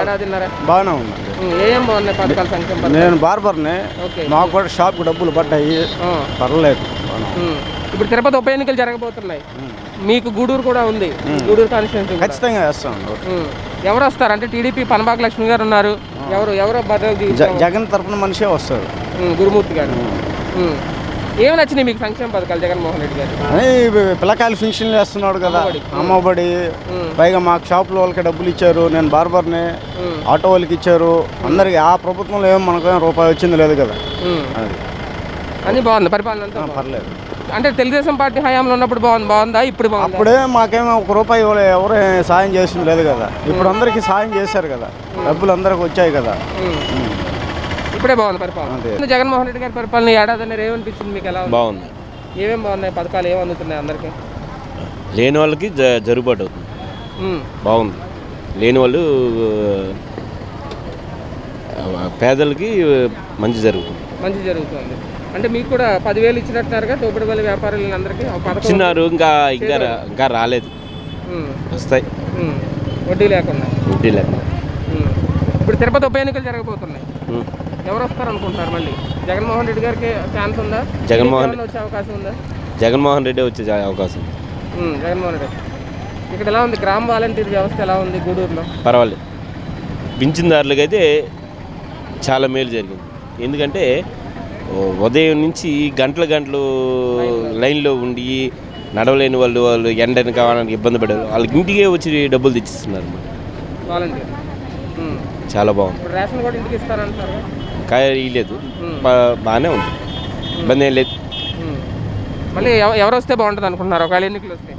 ఏడాదిన్నర బాగానే ఉందండి ఉమ్, ఏం బాగున్నాయి పథకాలు సంక్షేమ పథకాలు నేను బార్బర్ని ఓకే మాకు కూడా షాప్కి డబ్బులు పడ్డాయి ఆ, పర్లేదు బాగానే ఉంది. ఉమ్. ఇప్పుడు తిరుపతి ఉప ఎన్నికలు జరగబోతున్నాయి మీకు గూడూరు కూడా ఉంది గూడూరు కాన్స్టిట్యున్సీ కూడా. ఖచ్చితంగా వేస్తామండి ఓటు. ఉమ్. ఎవరు వస్తారు అంటే టీడీపీ పనబాక లక్ష్మి గారు ఉన్నారు ఎవరు ఎవరు బదులు జ- జగన్ తరపున మనిషే వస్తారు గురుమూర్తి గారు ఉమ్. ఏమి నచ్చినాయి మీకు సంక్షేమ పథకాలు జగన్మోహన్ రెడ్డి గారు అని పిల్లకాయలు ఫింక్షన్లు వేస్తున్నాడు కదా అమ్మఒడి ఉమ్. పైగా మాకు షాపుల వాళ్ళకి డబ్బులు ఇచ్చారు నేను బార్బర్ని ఉమ్. ఆటో వాళ్ళకి ఇచ్చారు అందరికి ఆ ప్రభుత్వంలో ఏం మనకు రూపాయి వచ్చింది లేదు కదా ఉమ్. అది అన్ని బాగుంది పరిపాలన అంతా ఆ, బాగుంది. పర్లేదు అంటే తెలుగుదేశం పార్టీ హయాంలో ఉన్నప్పుడు బాగుంది బాగుందా ఇప్పుడు బాగుందా అప్పుడే మాకేమో ఒక రూపాయి ఇవ్వలే ఎవరు సాయం చేసింది లేదు కదా ఇప్పుడు అందరికి సాయం చేశారు కదా డబ్బులు అందరికి వచ్చాయి కదా ఉమ్. ఇప్పుడే బాగుంది పరిపాలన అంతే. జగన్మోహన్ రెడ్డి గారి పరిపాలన ఈ ఏడాది అనేది ఏమనిపించింది మీకు ఎలా ఉంది బాగుంది ఏమేమి బాగున్నాయి పథకాలు ఏమి అందుతున్నాయి అందరికి లేని వాళ్ళకి జ జరుగుబాటు అవుతుంది బాగుంది లేని వాళ్ళు ఆ, పేదలకి మంచి జరుగుతుంది మంచి జరుగుతుంది అంటే మీకు కూడా పదివేలు ఇచ్చినట్టున్నారుగా తోపుడుపల్లి వ్యాపారులు అందరికీ ఒక పథకం ఇచ్చినారు ఇంకా ఇంకా రా- ఇంకా రాలేదు ఉమ్. వస్తాయి ఉమ్. వడ్డీ లేకుండా వడ్డీ లేకుండా ఉమ్. ఇప్పుడు తిరుపతి ఉప ఎన్నికలు జరగబోతున్నాయి ఉం. ఎవరు వస్తారు అనుకుంటారు మళ్ళీ జగన్మోహన్ రెడ్డి గారికి ఛాన్స్ ఉందా జగన్మోహన్ ఏమైనా వచ్చే అవకాశం ఉందా జగన్మోహన్ రెడ్డి వచ్చే జా- అవకాశం ఉమ్, జగన్మోహన్ రెడ్డి ఇక్కడ ఎలా ఉంది గ్రామ వాలంటీర్ వ్యవస్థ ఎలా ఉంది గూడూరులో పర్వాలేదు పింఛన్దారులకి అయితే చాలా మేలు జరిగింది ఎందుకంటే ఓ ఉదయం నుంచి గంటల గంటలు లైన్లో ఉండి నడవలేని వాళ్ళు వాళ్ళు ఎండని కావడానికి ఇబ్బంది పడేవాళ్ళు వాళ్ళకి ఇంటికే వచ్చి డబ్బులు తెచ్చిస్తున్నారు వాలంటీర్ ఉమ్. చాలా బాగుంది ఇప్పుడు రేషన్ కూడా ఇంటికి ఇస్తారంటున్నారు కాయ ఇయ్యలేదు బా- బాగానే ఉంది ఇబ్బంది ఏం లేదు ఉమ్. మళ్ళీ ఎవ- ఎవరు వస్తే బాగుంటుంది అనుకుంటున్నారు ఒకవేళ ఎన్నికలు వస్తే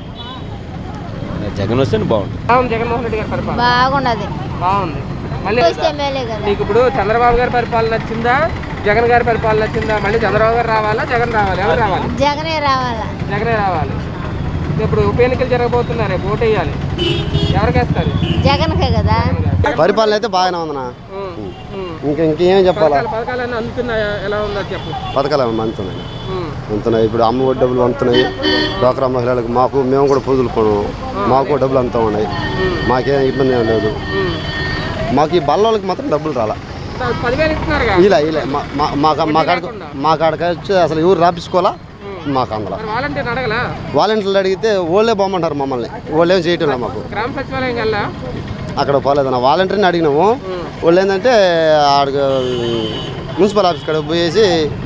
జగన్ వస్తే బాగుంటుంది బాగుంది జగన్మోహన్ రెడ్డి గారి పరిపాలన బాగున్నది బాగుంది మళ్ళీ వస్తే మేలే కదా మీకు ఇప్పుడు చంద్రబాబు గారి పరిపాలన నచ్చిందా జగన్ గారి పరిపాలన నచ్చిందా మళ్ళీ చంద్రబాబు గారు రావాలా జగన్ రావాలి ఎవరు రావాలి జగనే రావాలా జగనే రావాలి ఇప్పుడు ఉప ఎన్నికలు జరగబోతున్నారు రేపు ఓటు వేయాలి ఎవరికి వేస్తారు జగన్కే కదా పరిపాలన అయితే బాగానే ఉందన్న ఉమ్, ఉమ్. ఇంకా ఇంకేం చెప్పాలా పథకాలు పథకాలన్నీ అందుతున్నాయా ఎలా ఉందో చెప్పు పథకాలు ఏమన్నా అందుతున్నాయి ఉమ్, అందుతున్నాయి ఇప్పుడు అమ్మ ఒడి డబ్బులు అందుతున్నాయి డ్వాక్రా మహిళలకు మాకు మేము కూడా పూజలు కొను మాకు కూడా డబ్బులు అందుతూ ఉన్నాయి మాకేం ఇబ్బంది ఏం లేదు ఉమ్. మాకు ఈ బల్లవాళ్ళకి మాత్రం డబ్బులు రాలా పదివేలు ఇస్తున్నారుగా ఇలా ఇలా మా మా- మా మా కాడ మా కాడకి వచ్చి అసలు ఎవరు రాపించుకోవాలా మాకు అందులో మరి వాలంటీర్ అడగలా వాలంటీర్లు అడిగితే వాళ్ళే బాగుంటారు మమ్మల్ని వాళ్ళు ఏం చేయటం లేదు మాకు గ్రామ సచివాలయం కల్లా అక్కడ పోలేదన్న వాలంటీర్ని అడిగినాము వాళ్ళు ఏంటంటే ఆడికి మున్సిపల్ ఆఫీస్ కాడ పోయేసి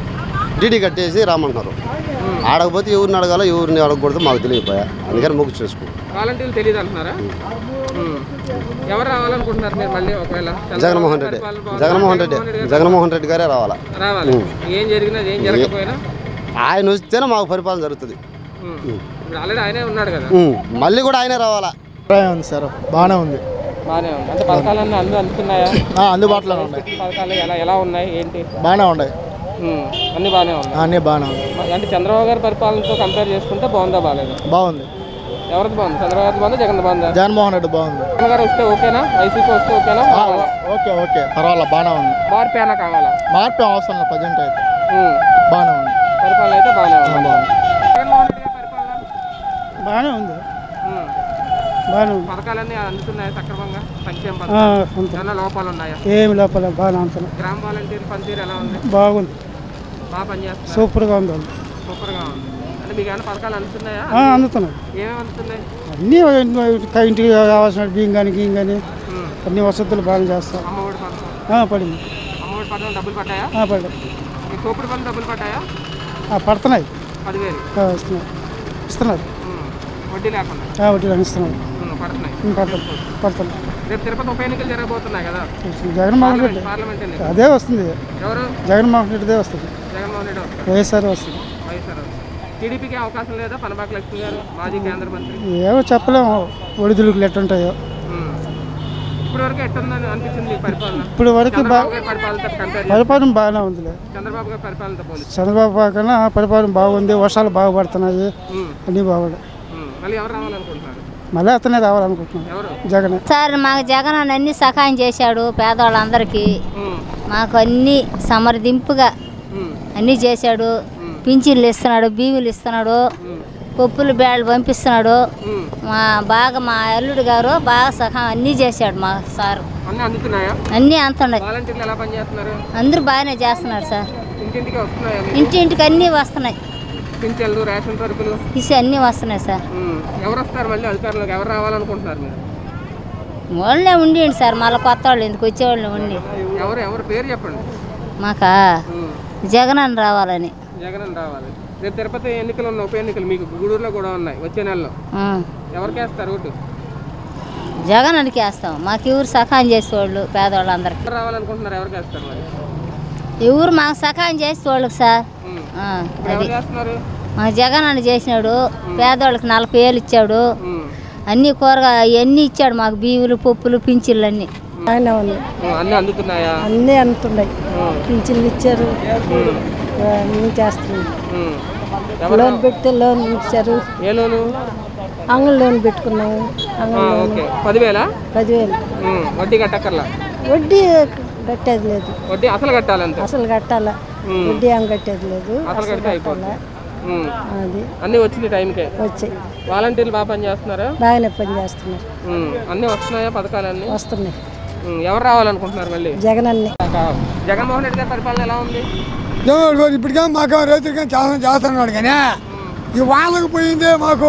డీడీ కట్టేసి రామంటున్నారు ఆడకపోతే ఎవరిని అడగాలో ఎవరిని అడగకూడదు మాకు తెలియపోయా అందుకని మొగ్గు చేసుకో వాలంటీర్లు తెలియదు అంటున్నారా ఉమ్. ఎవరు రావాలనుకుంటున్నారు మీరు మళ్ళీ ఒకవేళ చంద్రబాబు జగన్మోహన్ రెడ్డి పరిపాలన బాగుందా? జగన్మోహన్ రెడ్డి గారు జగన్మోహన్ రెడ్డి గారే రావాలా రావాలి ఏం జరిగినా ఏం జరగకపోయినా ఆయన వస్తేనే మాకు పరిపాలన జరుగుతుంది ఉమ్. ఇప్పుడు ఆల్రెడీ ఆయనే ఉన్నాడు కదా ఉమ్. మళ్ళీ కూడా ఆయనే రావాలా ఉంది సార్ బాగానే ఉంది బాగానే ఉంది అంటే పథకాలన్నీ అందు అందుతున్నాయా అందుబాటులో ఉన్నాయి పథకాలు ఎలా ఎలా ఉన్నాయి ఏంటి బాగానే ఉన్నాయి ఉమ్. అన్నీ బాగానే ఉన్నాయి అన్నీ బాగానే ఉంది అంటే చంద్రబాబు గారి పరిపాలనతో కంపేర్ చేసుకుంటే బాగుందా బాగాలేదు బాగుంది ఎవరిది బాగుంది చంద్రబాబు గారిది బాగుందా జగన్ బాగుందా జగన్మోహన్ రెడ్డి బాగుంది జగన్ గారు వస్తే ఓకేనా వైసీపీ వస్తే ఓకేనా ఆ, ఓకే ఓకే పర్వాలేదు బాగానే ఉంది మార్పు ఏమైనా కావాలా మార్పు అవసరం లేదు ప్రజెంట్ అయితే ఉమ్. బాగానే ఉంది పరిపాలన అయితే బాగానే ఉంది బాగుంది జగన్మోహన్ రెడ్డి గారి పరిపాలన బాగానే ఉంది ఉమ్. బాగానే ఉంది పథకాలన్నీ అందుతున్నాయా సక్రమంగా సంక్షేమ పథకాలు ఏమైనా లోపాలు ఉన్నాయా ఏమి లోపల బాగానే ఉంటుంది గ్రామ వాలంటీర్ పనితీరు ఎలా ఉంది బాగుంది బాగా పనిచేస్తున్నారు సూపర్గా ఉంది సూపర్గా ఉంది అంటే మీకు ఏమైనా పథకాలు అందుతున్నాయా అందుతున్నాయి ఏమేమి అందుతున్నాయి అన్నీ ఇంటికి కావాల్సిన బియ్యం కానీ గీయం కానీ ఉమ్. అన్ని వసతులు బాగా చేస్తాం అమ్మఒడి పథకం పడింది అమ్మఒడి పథకం డబ్బులు పడ్డాయా పడ్డాయి మీ తోపుడు పనులు డబ్బులు పడ్డాయా పడుతున్నాయి పదివేలు ఇస్తున్నారు ఇస్తున్నారు ఉమ్. వడ్డీ లేకుండా వడ్డీలు ఇస్తున్నారు ఉమ్, పడుతున్నాయి పడుతుంది పడుతుంది రేపు తిరుపతి ఉప ఎన్నికలు జరగబోతున్నాయి కదా జగన్మోహన్ రెడ్డి పార్లమెంట్ పార్లమెంట్ ఎన్నికలు అదే వస్తుంది ఎవరు జగన్మోహన్ రెడ్డిదే వస్తుంది జగన్మోహన్ రెడ్డి వస్తారు వైఎస్ఆర్ వస్తుంది వైఎస్ఆర్ వస్తారు. టీడీపీకి అవకాశం లేదా పనబాక లక్ష్మి గారు మాజీ కేంద్ర మంత్రి ఏమో చెప్పలేము ఒడిదుడుకులు ఎట్టుంటాయో ఉమ్. ఇప్పటి వరకు ఎట్టుందని అనిపించింది మీకు పరిపాలన ఇప్పుడు వరకు బా చంద్రబాబు గారి పరిపాలనతో కంపేర్ చేస్తే పరిపాలన బాగానే ఉందిలే చంద్రబాబు గారి పరిపాలనతో పోలి చంద్రబాబు కన్నా పరిపాలన బాగుంది వర్షాలు బాగా పడుతున్నాయి ఉమ్. అన్నీ బాగున్నాయి ఉమ్. మళ్ళీ ఎవరు రావాలనుకుంటున్నారు మళ్ళీ అతనే రావాలనుకుంటున్నాం ఎవరు జగన్ సార్ మాకు జగన్ అన్న అన్ని సహాయం చేశాడు పేదవాళ్ళందరికీ ఉమ్. మాకు అన్ని సమర్థింపుగా ఉమ్. అన్నీ చేశాడు పింఛన్లు ఇస్తున్నాడు బియ్యులు ఇస్తున్నాడు పప్పులు బ్యాళ్ళు పంపిస్తున్నాడు ఉమ్. మా బాగా మా అల్లుడు గారు బాగా సహాయం అన్నీ చేశాడు మా సారు అన్నీ అందుతున్నాయా అన్నీ అంతున్నాయి వాలంటీర్లు ఎలా పనిచేస్తున్నారు అందరూ బాగానే చేస్తున్నారు సార్ ఇంటింటికి వస్తున్నాయా మీకు? ఇంటింటికి అన్నీ వస్తున్నాయి పింఛన్లు రేషన్ సరుకులు ఇసి అన్నీ వస్తున్నాయి సార్ ఉమ్. ఎవరు వస్తారు మళ్ళీ అధికారులకు ఎవరు రావాలనుకుంటున్నారు మీరు వాళ్ళే ఉండండి సార్ మళ్ళీ కొత్త వాళ్ళు ఎందుకు వచ్చేవాళ్ళు ఉండి ఎవరు ఎవరు పేరు చెప్పండి మాకా ఉమ్. జగన్ అని రావాలని జగన్ అని రావాలి రేపు తిరుపతి ఎన్నికలు ఉన్నాయి ఉప ఎన్నికలు మీకు గూడూరులో కూడా ఉన్నాయి వచ్చే నెలలో ఆ. ఎవరికి వేస్తారు ఓటు జగన్ అనికి వేస్తాం మాకు ఎవరు సహాయం చేసేవాళ్ళు పేదవాళ్ళందరికీ ఎవరు రావాలనుకుంటున్నారు ఎవరికి వేస్తారు మరి ఎవరు మాకు సహాయం చేసేవాళ్ళకి సార్ ఉమ్. ఆ, ఇప్పుడు అది ఎవరు చేస్తున్నారు మా జగన్ అని చేసినాడు పేదవాళ్ళకి నలభై వేలు ఇచ్చాడు ఉమ్. అన్ని కూరగా అవన్నీ ఇచ్చాడు మాకు బియ్యులు పప్పులు పింఛన్లు అన్నీ ఆయన ఉంది ఉమ్. అన్నీ అందుతున్నాయా అన్నీ అంతున్నాయి ఉమ్. పింఛన్లు ఇచ్చారు ఉమ్. అన్నీ చేస్తున్నాయి ఉమ్. ఎవరు లోన్ పెడితే లోన్ ఇచ్చారు ఏ లోను అంగళ లోన్ పెట్టుకున్నాము ఆ, అంగళ లోన్ ఓకే పదివేలా పదివేలు ఉమ్. వడ్డీ కట్టక్కర్లా వడ్డీ కట్టేది లేదు వడ్డీ అసలు కట్టాలంతే అసలు కట్టాలా ఉమ్. వడ్డీ ఏం కట్టేది లేదు అసలు అసలు కడితే అయిపోతుంది కట్టాలా ఉమ్. అది అన్నీ వచ్చింది టైంకే వచ్చాయి వాలంటీర్లు బాగా పనిచేస్తున్నారా బాగానే పని చేస్తున్నారు ఉమ్. అన్నీ వస్తున్నాయా పథకాలన్నీ వస్తున్నాయి ఉమ్. ఎవరు రావాలనుకుంటున్నారు మళ్ళీ జగన్ అన్ని జగన్మోహన్ రెడ్డి గారి పరిపాలన ఎలా ఉంది జగన్ గారు ఇప్పటికే మాకు రైతులకి చాలా చేస్తున్నాడు కానీ ఈ వాళ్ళకు పోయిందే మాకు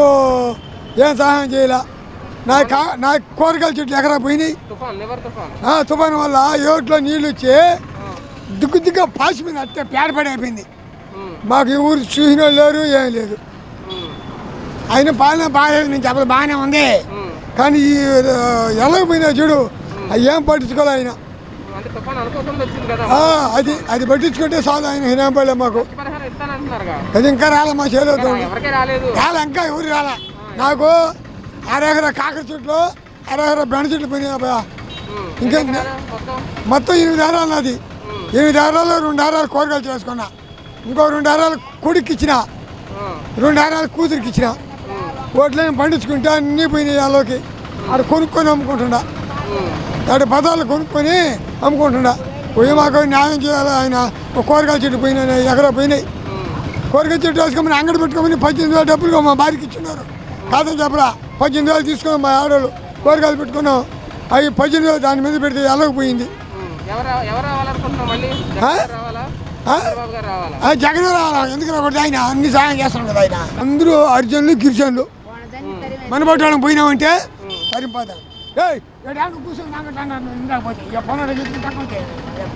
ఏం సహాయం చేయలే నా కా నా కూరగాయల చెట్లు ఎకరా పోయినాయి తుఫాన్ నివర్ తుఫాన్ ఆ తుఫాను వల్ల ఏట్లో నీళ్ళు వచ్చి దిగ్గు దిగ్గు పాసి మీద అట్టే పేడపడి అయిపోయింది ఉమ్. మాకు ఈ ఊరు చూసిన వాళ్ళు లేరు ఏం లేదు ఉమ్. ఆయన పాలన బాగాలేదు నేను చెప్పదు బాగానే ఉంది ఉమ్. కానీ ఈ ఎలాగ పోయినా చూడు అవి ఏం పట్టించుకోలే ఆయన అంటే తుఫాన్ అనుకోకుండా వచ్చింది కదా ఆ, అది అది పట్టించుకుంటే చాలు ఆయన ఏం పడలే మాకు పరిహారం ఇస్తానంటున్నారుగా అది ఇంకా రాలే మా చేలో ఎవరికే రాలేదు రాలే ఇంకా ఎవరు రాలే నాకు అరహర కాకర చెట్లు అరహర బెండ చెట్లు పోయినాయి అబ్బా ఉమ్. ఇంకా మొత్తం మొత్తం ఎనిమిది దారాలు నాది ఎనిమిది దారాలు రెండు దారాలు కూరగాయలు చేసుకున్నా ఇంకో రెండు దారాలు కొడుకు ఇచ్చిన ఉమ్. రెండు దారాలు కూతురికి ఇచ్చిన ఓట్లని పండించుకుంటే అన్నీ పోయినాయి వాళ్ళకి ఆడ కొనుక్కొని అమ్ముకుంటుండా ఉమ్. ఆడ పదాలు కొనుక్కొని అమ్ముకుంటుండా పోయి మాకు న్యాయం చేయాలి ఆయన ఒక కూరగాయల చెట్టు పోయినాయి ఎకరా పోయినాయి కూరగాయ చెట్టు వేసుకోమని అంగడి పెట్టుకోమని పద్దెనిమిది వేల డబ్బులు మా బారికి ఇచ్చినారు కాదని చెప్పరా పద్దెనిమిది వేలు తీసుకున్నాం మా ఆడవాళ్ళు కూరగాయలు పెట్టుకున్నాం అవి పద్దెనిమిది వేలు దాని మీద పెడితే ఎలాగపోయింది ఉమ్. ఎవరు ఎవరు రావాలనుకుంటున్నాం మళ్ళీ జగన్ గారు రావాలా చంద్రబాబు గారు రావాలా ఆ జగన్ రావాలి ఎందుకు రాకూడదు ఆయన అన్ని సాయం చేస్తున్నాడు కదా ఆయన అందరూ అర్జునులు గిరిజనులు మన పట్టాలను పోయినామంటే సరిపోతాం ఏయ్ ఏడాకు కూర్చొని నాకంటే అన్నాను ఇందాక పోతే ఇక పొలాలు చెప్తే తక్కువ చేయాలి.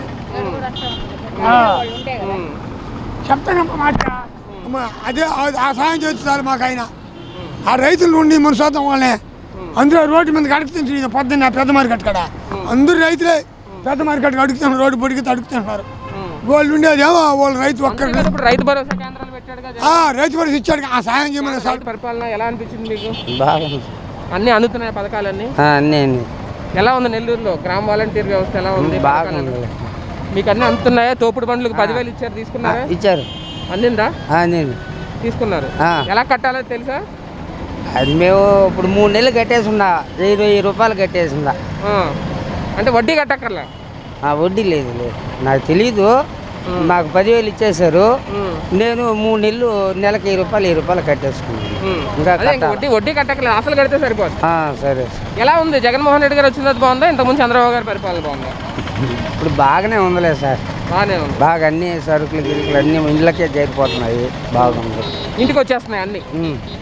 ఆ, ఉమ్. చెప్తానమ్మ మాట అమ్మ, అదే ఆ- ఆ సాయం చేస్తారు మాకు ఆయన ఆ రైతులు ఉండి మన సొంతం వాళ్ళే అందరూ రోడ్డు మీద అడుగుతుంటారు పొద్దున్న పెద్ద మార్కెట్ కాడ అందరూ రైతులే పెద్ద మార్కెట్ అడుగుతున్నారు రోడ్డు పొడికి అడుగుతున్నారు వాళ్ళు ఉండేదేమో వాళ్ళు రైతు ఒక్కరు ఇప్పుడు రైతు భరోసా కేంద్రాలు పెట్టాడుగా జగన్. ఆ, రైతు పరిస్థితి ఇచ్చాడు ఆ సాయం చేయమని సార్ రైతు పరిపాలన ఎలా అనిపించింది మీకు బాగుంది అన్ని అందుతున్నాయి పథకాలన్నీ అన్నీ అండి ఎలా ఉంది నెల్లూరులో గ్రామ వాలంటీర్ వ్యవస్థ ఎలా ఉంది బాగుంది మీకు అన్ని అందుతున్నాయా తోపుడు బండ్లకు పదివేలు ఇచ్చారు తీసుకున్నారా ఇచ్చారు అందిందా నేను తీసుకున్నారు ఆ. ఎలా కట్టాలో తెలుసా అది మేము ఇప్పుడు మూడు నెలలు కట్టేసిందా వెయ్యి వెయ్యి రూపాయలు కట్టేసిందా ఆ. అంటే వడ్డీ కట్టక్కర్లా ఆ వడ్డీ లేదు లేదు నాకు తెలీదు మాకు పదివేలు ఇచ్చేశారు ఉమ్. నేను మూడు నెలలు నెలకి వెయ్యి రూపాయలు వెయ్యి రూపాయలు కట్టేసుకున్నాను ఉమ్. ఇంకా అదే ఇంకా కట్టాలి. వడ్డీ వడ్డీ కట్టక్కర్లేదు అసలు కడితే సరిపోతుంది ఆ, సరే ఎలా ఉంది జగన్మోహన్ రెడ్డి గారు వచ్చినది బాగుందా ఇంతకుముందు చంద్రబాబు గారి పరిపాలన బాగుందా ఇప్పుడు బాగానే ఉందిలే సార్ బాగానే ఉంది బాగా అన్ని సరుకులు గిరుకులు అన్ని ఇండ్లకే చేరిపోతున్నాయి బాగుంది ఇంటికి వచ్చేస్తున్నాయి అన్ని ఉమ్.